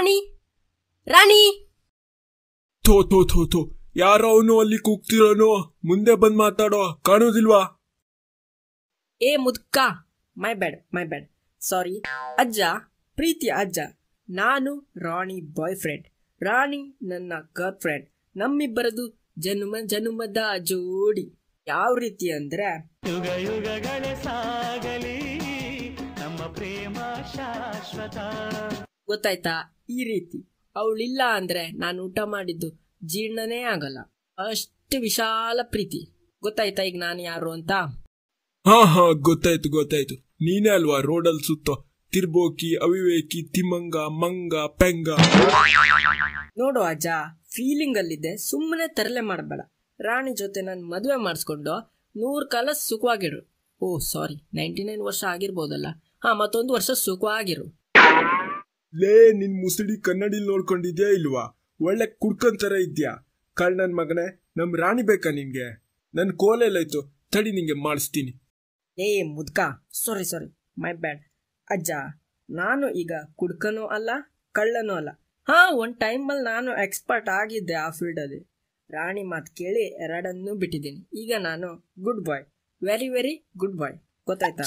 ರಾಣಿ ರಾಣಿ ಥೋ ಥೋ ಥೋ ಥೋ ಯಾರೋ ಅವನು ಅಲ್ಲಿ ಕೂಗ್ತಿರೋನು ಮುಂದೆ ಬಂದ್ ಮಾತಾಡೋ ಕಾಣೋದಿಲ್ವಾ ಏ ಮುದ್ಕ ಮೈ ಬ್ಯಾಡ್ ಮೈ ಬ್ಯಾಡ್ ಸಾರಿ ಅಜ್ಜ ಪ್ರೀತಿಯ ಅಜ್ಜ ನಾನು ರಾಣಿ ಬಾಯ್ ಫ್ರೆಂಡ್ ರಾಣಿ ನನ್ನ ಗರ್ಲ್ ಫ್ರೆಂಡ್ ನಮ್ಮಿಬ್ಬರದು ಜನ್ಮ ಜನ್ಮದ ಜೋಡಿ ಯಾವ ರೀತಿ ಅಂದ್ರೆ ಯುಗ ಯುಗಗಳೇ ಸಾಗಲಿ ನಮ್ಮ ಪ್ರೇಮ ಶಾಶ್ವತ ಗೊತ್ತಾಯ್ತಾ ಈ ರೀತಿ ಅವಳಿಲ್ಲ ಅಂದ್ರೆ ನಾನು ಊಟ ಮಾಡಿದ್ದು ಜೀರ್ಣನೇ ಆಗಲ್ಲ ಅಷ್ಟು ವಿಶಾಲ ಪ್ರೀತಿ ಗೊತ್ತಾಯ್ತಾ ಈಗ ನಾನು ಯಾರು ಅಂತ ಹಾ ಹಾ ಗೊತ್ತಾಯ್ತು ಗೊತ್ತಾಯ್ತು ನೀನೇ ಅಲ್ವಾ ರೋಡಲ್ಲಿ ಸುತ್ತೋ ತಿರ್ಬೋಕಿ ಅವಿವೇಕಿ ತಿಮ್ಮಂಗ ಮಂಗ ಪೆಂಗ ನೋಡು ಅಜ್ಜ ಫೀಲಿಂಗ್ ಅಲ್ಲಿದ್ದೆ ಸುಮ್ಮನೆ ತರಲೆ ಮಾಡಬೇಡ ರಾಣಿ ಜೊತೆ ನಾನು ಮದುವೆ ಮಾಡಿಸ್ಕೊಂಡು ನೂರು ಕಾಲ ಸುಖವಾಗಿರು ಓ ಸಾರಿ ನೈಂಟಿ ನೈನ್ ವರ್ಷ ಆಗಿರ್ಬೋದಲ್ಲ ಹಾ ಮತ್ತೊಂದು ವರ್ಷ ಸುಖವಾಗಿರು ಲೇ ನಿನ್ ಮುಸುಡಿ ಕನ್ನಡಿಲ್ ನೋಡ್ಕೊಂಡಿದ್ಯಾ ಇಲ್ವಾ ಒಳ್ಳೆ ಕುಡ್ಕಂತರ ಇದ್ಯಾ ಕಳ್ ನನ್ ಮಗನೇ ನಮ್ ರಾಣಿ ಬೇಕಾ ನಿನ್ಗೆ ನನ್ ಕೋಲೆಲ್ಲೈತು ತಡಿ ನಿಂಗೆ ಮಾಡಿಸ್ತೀನಿ ಏ ಮುದ್ಕ ಸಾರಿ ಸಾರಿ ಮೈ ಬ್ಯಾಡ್ ಅಜ್ಜ ನಾನು ಈಗ ಕುಡ್ಕನೂ ಅಲ್ಲ ಕಳ್ಳನೂ ಅಲ್ಲ ಹಾ ಒಂದ್ ಟೈಮಲ್ಲಿ ನಾನು ಎಕ್ಸ್ಪರ್ಟ್ ಆಗಿದ್ದೆ ಆ ಫೀಲ್ಡಲ್ಲಿ ರಾಣಿ ಮಾತು ಕೇಳಿ ಎರಡನ್ನೂ ಬಿಟ್ಟಿದ್ದೀನಿ ಈಗ ನಾನು good boy very very good boy ಗೊತ್ತಾಯ್ತಾ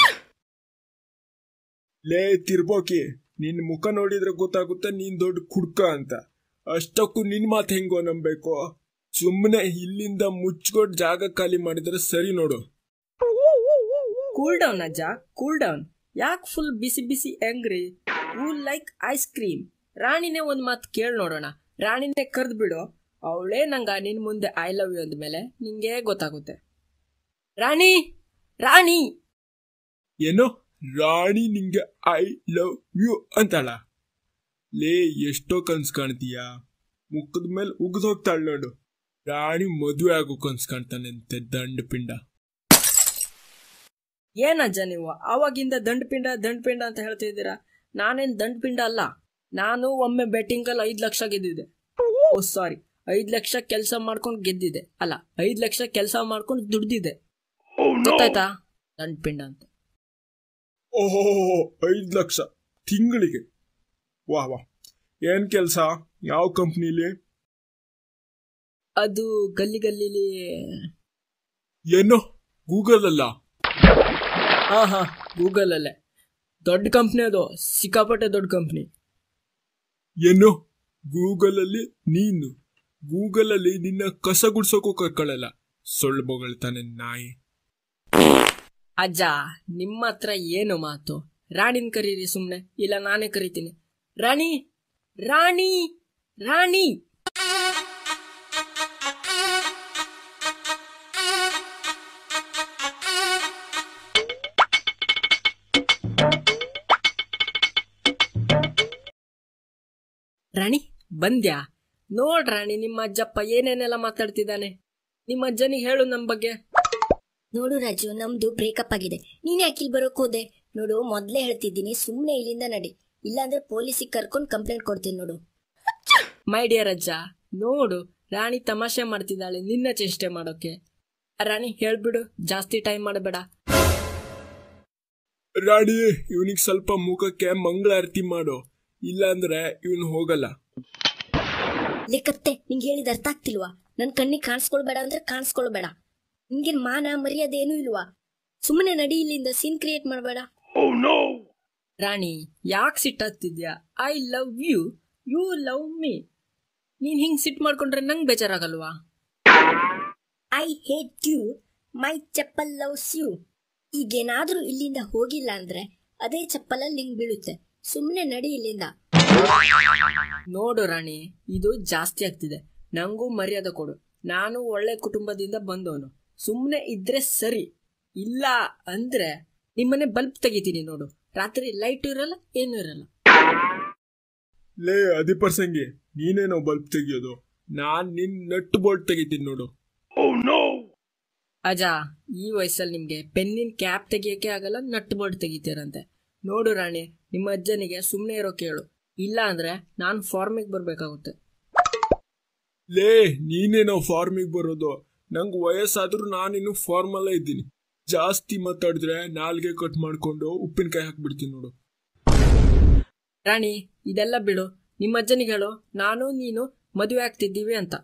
ಲೇ ತಿರ್ಬೋಕಿ ನಿನ್ ಮುಖ ನೋಡಿದ್ರೆ ಗೊತ್ತಾಗುತ್ತೆ ನೀನ್ ದೊಡ್ಡ ಕುಡ್ಕ ಅಂತ ಅಷ್ಟಕ್ಕೂ ನಿನ್ ಮಾತು ಹೆಂಗೋ ನಂಬೇಕು ಸುಮ್ಮನೆ ಇಲ್ಲಿಂದ ಮುಚ್ಕೊಟ್ ಜಾಗ ಖಾಲಿ ಮಾಡಿದ್ರೆ ಸರಿ ನೋಡು ಕೂಲ್ ಡೌನ್ ಅಜ್ಜ ಕೂಲ್ ಡೌನ್ ಯಾಕೆ ಫುಲ್ ಬಿಸಿ ಬಿಸಿ ಹೆಂಗ್ರಿ ಕೂಲ್ ಲೈಕ್ ಐಸ್ ಕ್ರೀಮ್ ರಾಣಿನೇ ಒಂದ್ ಮಾತು ಕೇಳಿ ನೋಡೋಣ ರಾಣಿನೇ ಕರ್ದ್ ಬಿಡು ಅವಳೇ ನಂಗ ನಿನ್ ಮುಂದೆ ಐ ಲವ್ ಯು ಅಂದ್ಮೇಲೆ ನಿಂಗೆ ಗೊತ್ತಾಗುತ್ತೆ ರಾಣಿ ರಾಣಿ ಏನೋ ರಾಣಿ ನಿಂಗೆ ಐ ಲವ್ ಯು ಅಂತಾಳ ಲೇ ಎಷ್ಟೋ ಕನ್ಸ್ ಕಾಣ್ತೀಯಾ ಮುಖದ ಮೇಲೆ ಉಗ್ದು ಹೋಗ್ತಾಳ ನೋಡು ರಾಣಿ ಮದುವೆ ಆಗೋ ಕನ್ಸ್ ಕಾಣ್ತಾನೆ ಅಂತೆ ದಂಡ ಪಿಂಡ ಏನಜ್ಜ ನೀವು ಅವಾಗಿಂದ ದಂಡಪಿಂಡ ದಂಡಪಿಂಡ ಅಂತ ಹೇಳ್ತಿದ್ದೀರಾ ನಾನೇನ್ ದಂಡಪಿಂಡ ಅಲ್ಲ ನಾನು ಒಮ್ಮೆ ಬೆಟ್ಟಿಂಗ್ ಅಲ್ಲಿ ಐದ್ ಲಕ್ಷ ಗೆದ್ದಿದ್ದೆ ಓ ಸಾರಿ ಐದ್ ಲಕ್ಷ ಕೆಲಸ ಮಾಡ್ಕೊಂಡು ಗೆದ್ದಿದ್ದೆ ಅಲ್ಲ ಐದ್ ಲಕ್ಷ ಕೆಲಸ ಮಾಡ್ಕೊಂಡು ದುಡ್ದಿದ್ದೆ ಗೊತ್ತಾಯ್ತಾ ದಂಡಪಿಂಡ ಅಂತ ಓಹೋ ಐದು ಲಕ್ಷ ತಿಂಗಳಿಗೆ ವಾ ವಾ ಏನ್ ಕೆಲ್ಸ ಯಾವ ಕಂಪ್ನಿಲಿ ಅದು ಗಲ್ಲಿ ಗಲ್ಲಿಲಿ ಏನೋ ಗೂಗಲ್ ಅಲ್ಲ ಹಾ ಹಾ ಗೂಗಲ್ ಅಲ್ಲೇ ದೊಡ್ಡ ಕಂಪ್ನಿ ಅದು ಸಿಕ್ಕಾಪಟ್ಟೆ ದೊಡ್ಡ ಕಂಪ್ನಿ ಏನೋ ಗೂಗಲ್ ಅಲ್ಲಿ ನೀನು ಗೂಗಲ್ ಅಲ್ಲಿ ನಿನ್ನ ಕಸ ಗುಡ್ಸೋಕೂ ಕರ್ಕೊಳ್ಳಲ್ಲ ಸೊಳ್ಳು ಬೊಗಳ್ತಾನೆ ನಾಯಿ ಅಜ್ಜ ನಿಮ್ಮ ಹತ್ರ ಏನು ಮಾತು ರಾಣಿನ್ ಕರೀರಿ ಸುಮ್ನೆ ಇಲ್ಲ ನಾನೇ ಕರಿತೀನಿ ರಾಣಿ ರಾಣಿ ರಾಣಿ ರಾಣಿ ಬಂದ್ಯಾ ನೋಡ್ ರಾಣಿ ನಿಮ್ಮ ಅಜ್ಜಪ್ಪ ಏನೇನೆಲ್ಲ ಮಾತಾಡ್ತಿದ್ದಾನೆ ನಿಮ್ಮ ಅಜ್ಜನಿಗೆ ಹೇಳು ನಮ್ ಬಗ್ಗೆ ನೋಡು ರಾಜು ನಮ್ದು ಬ್ರೇಕಪ್ ಆಗಿದೆ ನೀನ್ ಯಾಕೆ ಇಲ್ಲಿ ಬರೋಕ್ ಹೋದೆ ನೋಡು ಮೊದ್ಲೇ ಹೇಳ್ತಿದ್ದೀನಿ ಸುಮ್ನೆ ಇಲ್ಲಿಂದ ನಡಿ ಇಲ್ಲಾಂದ್ರೆ ಪೊಲೀಸಿಗೆ ಕರ್ಕೊಂಡು ಕಂಪ್ಲೇಂಟ್ ಕೊಡ್ತೀನಿ ನೋಡು ಮೈ ಡಿಯರ್ ಅಜ್ಜ ನೋಡು ರಾಣಿ ತಮಾಷೆ ಮಾಡ್ತಿದ್ದಾಳೆ ನಿನ್ನ ಚೇಷ್ಟೆ ಮಾಡೋಕೆ ರಾಣಿ ಹೇಳ್ಬಿಡು ಜಾಸ್ತಿ ಟೈಮ್ ಮಾಡಬೇಡ ರಾಣಿ ಇವನಿಗೆ ಸ್ವಲ್ಪ ಮುಖಕ್ಕೆ ಮಂಗಳಾರತಿ ಮಾಡು ಇಲ್ಲಾಂದ್ರೆ ಇವನು ಹೋಗಲ್ಲ ಲೆಕ್ಕತ್ತೆ ನಿಂಗೆ ಹೇಳಿದ ಅರ್ಥ ಆಗ್ತಿಲ್ವಾ ನನ್ ಕಣ್ಣಿಗೆ ಕಾಣಿಸ್ಕೊಳ್ಬೇಡ ಅಂದ್ರೆ ಕಾಣಿಸ್ಕೊಳ್ಬೇಡ ನಿನ್ಗೇನ್ ಮಾನ ಮರ್ಯಾದೆ ಏನೂ ಇಲ್ವಾ ಸುಮ್ಮನೆ ನಡಿ ಇಲ್ಲಿಂದ ಸೀನ್ ಕ್ರಿಯೇಟ್ ಮಾಡಬೇಡ ರಾಣಿ ಯಾಕೆ ಸಿಟ್ಟಾಗ್ತಿದ್ಯಾ I love you you love me ನೀನ್ ಹಿಂಗ್ ಸಿಟ್ ಮಾಡ್ಕೊಂಡ್ರೆ ನಂಗ್ ಬೇಜಾರಾಗಲ್ವಾ I hate you my chappal loves you ಈಗೇನಾದ್ರೂ ಇಲ್ಲಿಂದ ಹೋಗಿಲ್ಲ ಅಂದ್ರೆ ಅದೇ ಚಪ್ಪಲಲ್ಲಿ ನಿಂಗ್ ಬೀಳುತ್ತೆ ಸುಮ್ಮನೆ ನಡಿ ಇಲ್ಲಿಂದ ನೋಡು ರಾಣಿ ಇದು ಜಾಸ್ತಿ ಆಗ್ತಿದೆ ನಂಗೂ ಮರ್ಯಾದೆ ಕೊಡು ನಾನು ಒಳ್ಳೆ ಕುಟುಂಬದಿಂದ ಬಂದವನು ಸುಮ್ಮನೆ ಇದ್ರೆ ಸರಿ ಇಲ್ಲ ಅಂದ್ರೆ ನಿಮ್ಮನೆ ಬಲ್ಬ್ ತೆಗಿತೀನಿ ನೋಡು ರಾತ್ರಿ ಲೈಟ್ ಇರಲ್ಲ ಏನೂ ಇರಲ್ಲ ಲೇ ಅದಿಪರ್ಸಂಗಿ ನೀನೇನೋ ಬಲ್ಬ್ ತೆಗಿಯೋದು ನಾನ್ ನಿನ್ ನಟ್ಟು ಬೋಲ್ಟ್ ತೆಗಿತೀನಿ ನೋಡು ಅಜಾ ಈ ವಯಸ್ಸಲ್ಲಿ ನಿಮ್ಗೆ ಪೆನ್ನಿನ ಕ್ಯಾಪ್ ತೆಗಿಯಕ್ಕೆ ಆಗಲ್ಲ ನಟ್ ಬೋರ್ಡ್ ತೆಗಿತೀರಂತೆ ನೋಡು ರಾಣಿ ನಿಮ್ಮ ಅಜ್ಜನಿಗೆ ಸುಮ್ಮನೆ ಇರೋ ಕೇಳು ಇಲ್ಲ ಅಂದ್ರೆ ನಾನು ಫಾರ್ಮಿಗೆ ಬರ್ಬೇಕಾಗುತ್ತೆ ಲೇ ನೀನೇನೋ ಫಾರ್ಮಿಗೆ ಬರೋದು ನಂಗೆ ವಯಸ್ಸಾದ್ರೂ ನಾನಿನ್ನು ಫಾರ್ಮಲ್ಲೇ ಇದ್ದೀನಿ ಜಾಸ್ತಿ ಮಾತಾಡಿದ್ರೆ ನಾಲ್ಗೆ ಕಟ್ ಮಾಡ್ಕೊಂಡು ಉಪ್ಪಿನಕಾಯಿ ಹಾಕ್ಬಿಡ್ತೀನಿ ನೋಡು ರಾಣಿ ಇದೆಲ್ಲ ಬಿಡು ನಿಮ್ಮ ಅಜ್ಜನಿಗೆ ಹೇಳು ನಾನು ನೀನು ಮದುವೆ ಆಗ್ತಿದ್ದೀವಿ ಅಂತ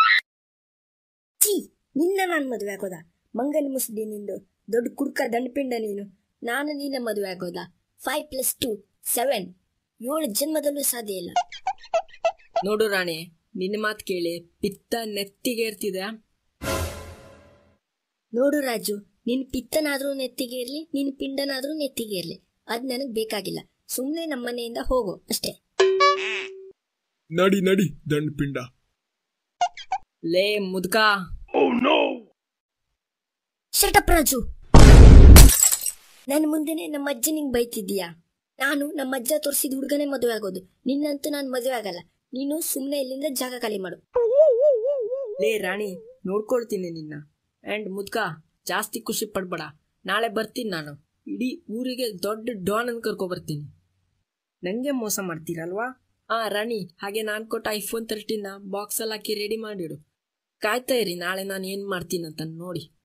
ಛೀ ನಿನ್ನ ನಾನು ಮದುವೆ ಆಗೋದ ಮಂಗನ ಮುಸುಡಿ ನಿಂದು ದೊಡ್ಡ ಕುಡ್ಕ ದಂಡಪಿಂಡ ನೀನು ನಾನು ನಿನ್ನ ಮದುವೆ ಆಗೋದ ಫೈವ್ ಪ್ಲಸ್ ಟು ಸೆವೆನ್ ಏಳು ಜನ್ಮದಲ್ಲೂ ಸಾಧ್ಯ ಇಲ್ಲ ನೋಡು ರಾಣಿ ನಿನ್ನ ಮಾತು ಕೇಳಿ ಪಿತ್ತ ನೆತ್ತಿಗೆ ಇರ್ತಿದೆ ನೋಡು ರಾಜು ನಿನ್ ಪಿತ್ತನಾದ್ರೂ ನೆತ್ತಿಗೆ ಇರ್ಲಿ ನಿನ್ ಪಿಂಡನಾದ್ರೂ ನೆತ್ತಿಗೆ ಇರ್ಲಿ ಅದ್ ನನಗ್ ಬೇಕಾಗಿಲ್ಲ ಸುಮ್ನೆ ನಮ್ಮನೆಯಿಂದ ಹೋಗು ಅಷ್ಟೇ ನಡಿ ನಡಿ ದಂಡ ಪಿಂಡ ಲೇ ಮುದ್ಕ ಶಟಪ್ ರಾಜು ನನ್ನ ಮುಂದೆನೆ ನಮ್ಮ ಅಜ್ಜನಿಗೆ ಬೈತಿದ್ದೀಯಾ ನಾನು ನಮ್ಮ ಅಜ್ಜ ತೋರಿಸಿದ ಹುಡುಗನೇ ಮದುವೆ ಆಗೋದು ನಿನ್ನಂತೂ ನಾನು ಮದುವೆ ಆಗಲ್ಲ ನೀನು ಸುಮ್ಮನೆ ಇಲ್ಲಿಂದ ಜಾಗ ಖಾಲಿ ಮಾಡು ಲೇ ರಾಣಿ ನೋಡ್ಕೊಳ್ತೀನಿ ನಿನ್ನ ಅಂಡ್ ಮುದ್ಕ ಜಾಸ್ತಿ ಖುಷಿ ಪಡ್ಬೇಡ ನಾಳೆ ಬರ್ತೀನಿ ನಾನು ಇಡೀ ಊರಿಗೆ ದೊಡ್ಡ ಡಾನ್ ಅನ್ ಕರ್ಕೊ ಬರ್ತೀನಿ ನಂಗೆ ಮೋಸ ಮಾಡ್ತೀರಲ್ವಾ ಆ ರಾಣಿ ಹಾಗೆ ನಾನು ಕೊಟ್ಟ ಐಫೋನ್ ತರ್ಟಿನ ಬಾಕ್ಸಲ್ಲಿ ಹಾಕಿ ರೆಡಿ ಮಾಡಿಡು ಕಾಯ್ತಾ ಇರಿ ನಾಳೆ ನಾನು ಏನು ಮಾಡ್ತೀನಿ ಅಂತ ನೋಡಿ